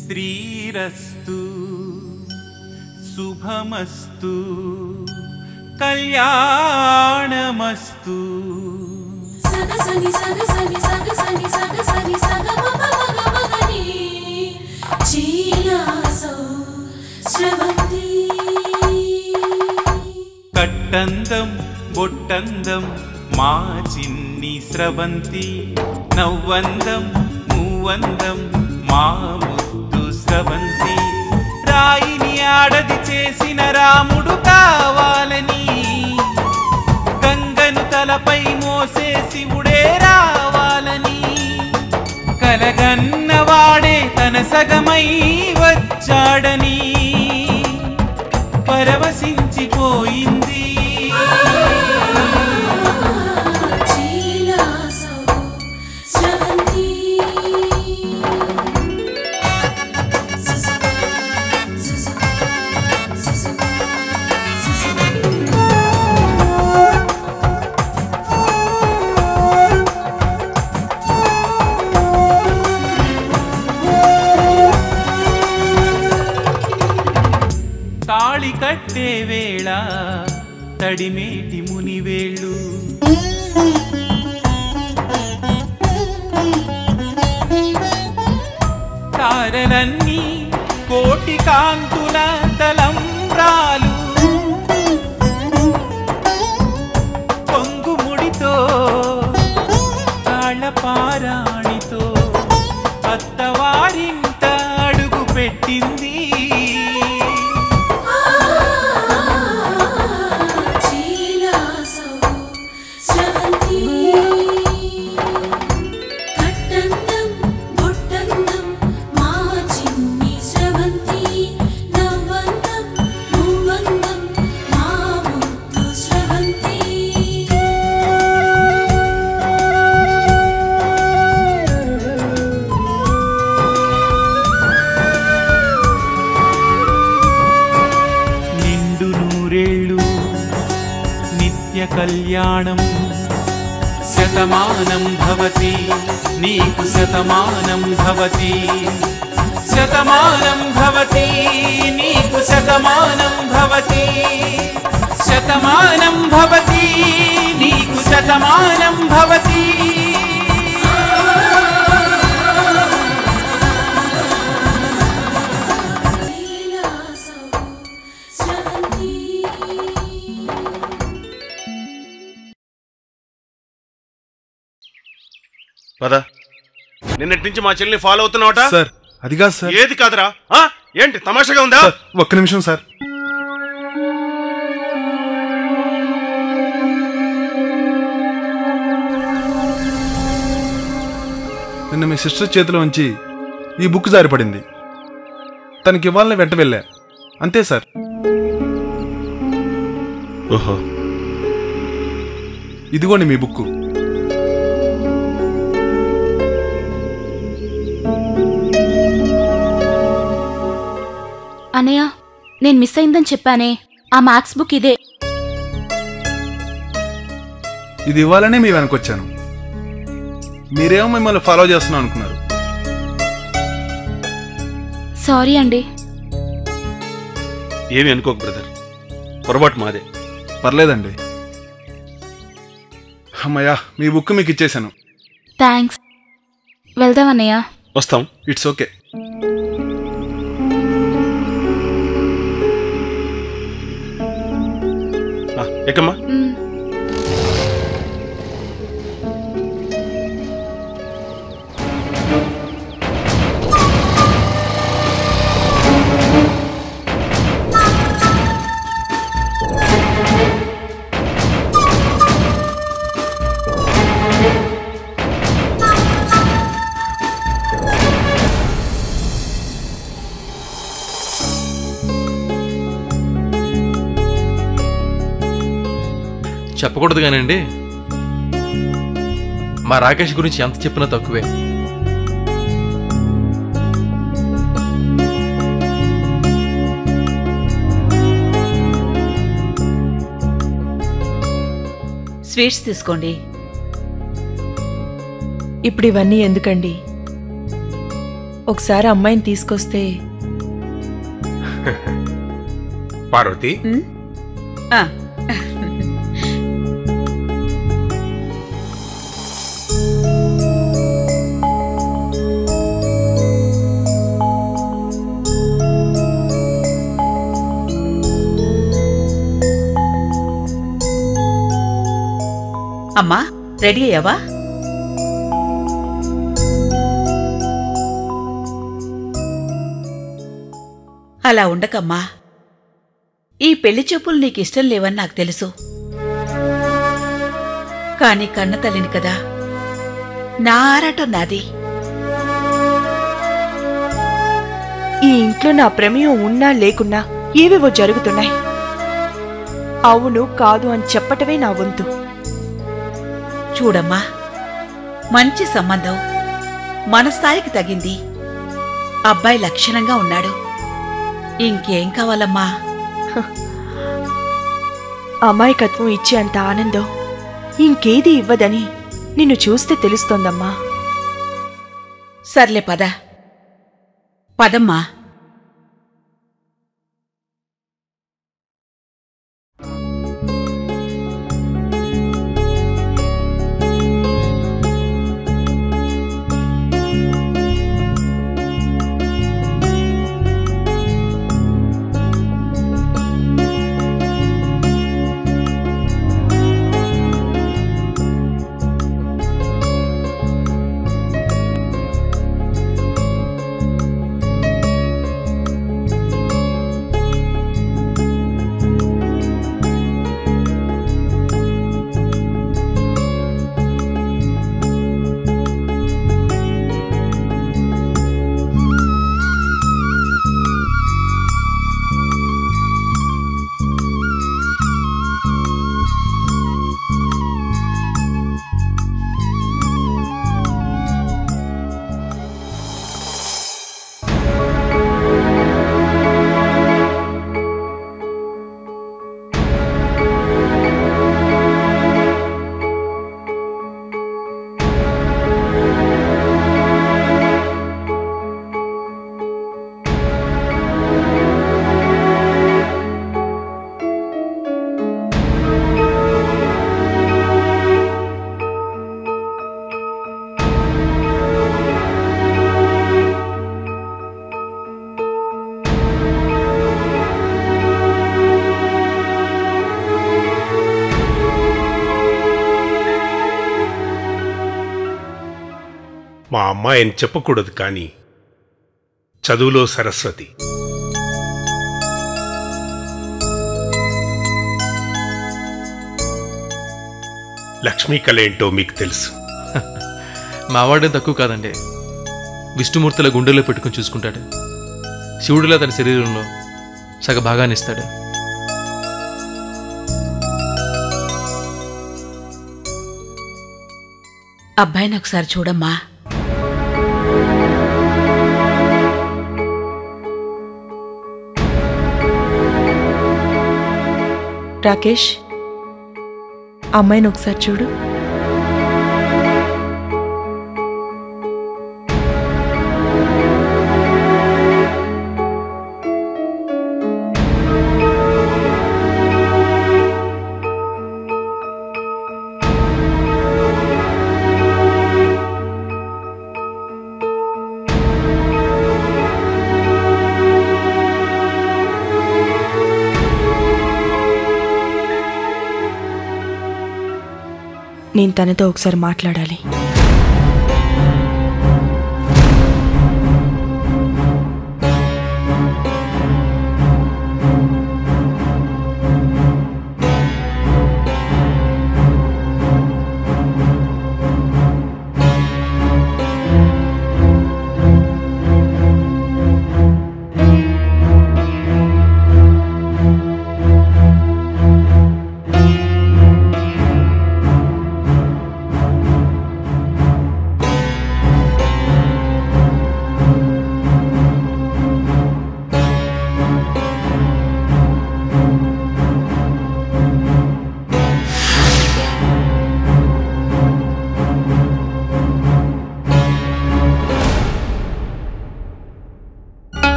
శ్రీరస్తు శుభమస్తు కళ్యాణమస్తు సగసని సగసని సగసని సగసని సగమపమగమగని చీలాసో స్రవంతి కట్టందం బొట్టందం మా చిన్ని స్రవంతి నవ్వందం మూవందం మా ముద్దు స్రవంతి రాయిని ఆడది చేసిన రాముడు కావాలని గంగను తలపై మోసే శివుడే రావాలని కలగన్నవాడే తన సగమై వచ్చాడని పరవశించిపోయింది చీలాసో స్రవంతి సుసు సుసు సుసు సుసు తాళి కట్టే వేళ తడిమేటి మునివేళ్ళు తారలన్నీ కోటి కాంతుల తలంబ్రాలు పొంగుముడితో తాళపారాణితో అత్తవారింట అడుగు పెట్టింది చీలాసో స్రవంతి కట్టందం బొట్టందం మా చిన్ని స్రవంతి నవ్వందం మూవందం మా ముద్దు స్రవంతి నిండు నూరేళ్ళు నిత్య కళ్యాణం శతమానం భవతి నీకు శతమానం భవతి శతమానం భవతి నీకు శతమానం భవతి శతమానం భవతి నీకు శతమానం భవతి చీలాసో స్రవంతి పద నిన్నటి నుంచి మా చెల్లిని ఫాలో అవుతున్నావట సార్ అది కాదు సార్ ఏది కాదురా ఆ? ఏంటి తమాషాగా ఉందా సార్, ఒక్క నిమిషం సార్ నిన్న మీ సిస్టర్ చేతిలో ఉంచి ఈ బుక్ జారిపడింది తనకి ఇవ్వాలని వెంట వెళ్ళా అంతే సార్ ఓహో ఇదిగోండి మీ బుక్ అనయ్య నేను మిస్ అయిందని చెప్పానే ఆ మ్యాథ్స్ బుక్ ఇదే ఇది ఇవ్వాలనే మీ వెనకొచ్చాను మీరేమో మిమ్మల్ని ఫాలో చేస్తున్నాం అనుకున్నారు సారీ అండి ఏమి అనుకోకు బ్రదర్ పొరపాటు మాదే పర్లేదండి అమ్మయ్యా మీ బుక్ మీకు ఇచ్చేశాను థ్యాంక్స్ వెళ్దాం అన్నయ్య వస్తాం ఇట్స్ ఓకే ఆ, ఎక్కమ్మా మ్, చెప్పకూడదు కానండి మా రాకేష్ గురించి ఎంత చెప్పినా తక్కువే స్వీట్స్ తీసుకోండి ఇప్పుడు ఇవన్నీ ఎందుకండి ఒకసారి అమ్మాయిని తీసుకొస్తే పార్వతి ఆ, అమ్మా రెడీ అయ్యావా అలా ఉండకమ్మా ఈ పెళ్లి చూపులు నీకిష్టం లేవని నాకు తెలుసు కాని కన్న తల్లిని కదా నా ఆరాటం నాది ఈ ఇంట్లో నా ప్రమేయం ఉన్నా లేకున్నా ఏవేవో జరుగుతున్నాయి అవును కాదు అని చెప్పటమే నా వంతు చూడమ్మా మంచి సంబంధం మన స్థాయికి తగింది అబ్బాయి లక్షణంగా ఉన్నాడు ఇంకేం కావాలమ్మా అమాయకత్వం ఇచ్చే అంత ఆనందం ఇంకేది ఇవ్వదని నిన్ను చూస్తే తెలుస్తోందమ్మా సర్లే పద పదమ్మా మా అమ్మాయిని చెప్పకూడదు కానీ చదువులో సరస్వతి లక్ష్మీ కళ ఏంటో మీకు తెలుసు మా వాడేం తక్కువ కాదండి విష్ణుమూర్తిల గుండెల్లో పెట్టుకుని చూసుకుంటాడు శివుడిలా తన శరీరంలో సగ భాగాన్ని ఇస్తాడు అబ్బాయిని ఒకసారి చూడమ్మా రాకేష్ అమ్మాయిని ఒకసారి చూడు నేను తనతో ఒకసారి మాట్లాడాలి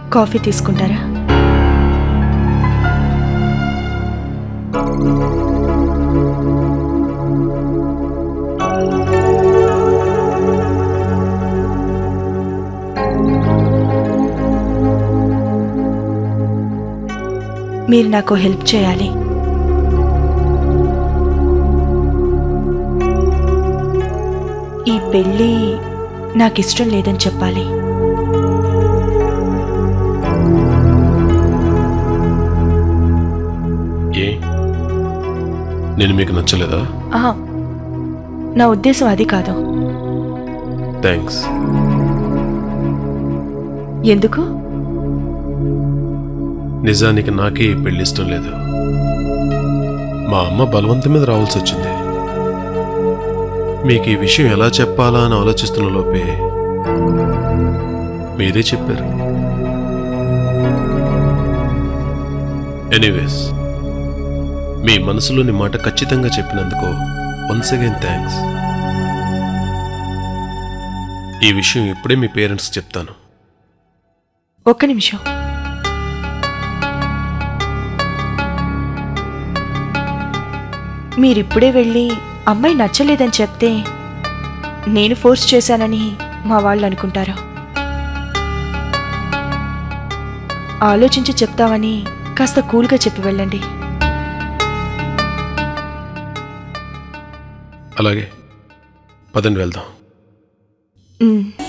కాఫీ తీసుకుంటారా మీరు నాకు హెల్ప్ చేయాలి ఈ పెళ్ళి నాకు ఇష్టం లేదని చెప్పాలి ఏ నేను మీకు నచ్చలేదా ఆహా, నా ఉద్దేశం అది కాదు థ్యాంక్స్ ఎందుకు నిజానికి నాకే ఈ పెళ్లి ఇష్టం లేదు మా అమ్మ బలవంతం మీద రావాల్సి వచ్చింది మీకు ఈ విషయం ఎలా చెప్పాలా అని ఆలోచిస్తున్న లోపే మీరే చెప్పారు ఎనీవేస్ మీ మనసులోని మాట ఖచ్చితంగా చెప్పినందుకు వన్స్ అగైన్ థ్యాంక్స్ ఈ విషయం ఇప్పుడే మీ పేరెంట్స్ చెప్తాను ఒక్క నిమిషం మీరిప్పుడే వెళ్ళి అమ్మాయి నచ్చలేదని చెప్తే నేను ఫోర్స్ చేశానని మా వాళ్ళు అనుకుంటారు ఆలోచించి చెప్తామని కాస్త కూల్గా చెప్పి వెళ్ళండి అలాగే పదండి వెళ్దాం ఉమ్.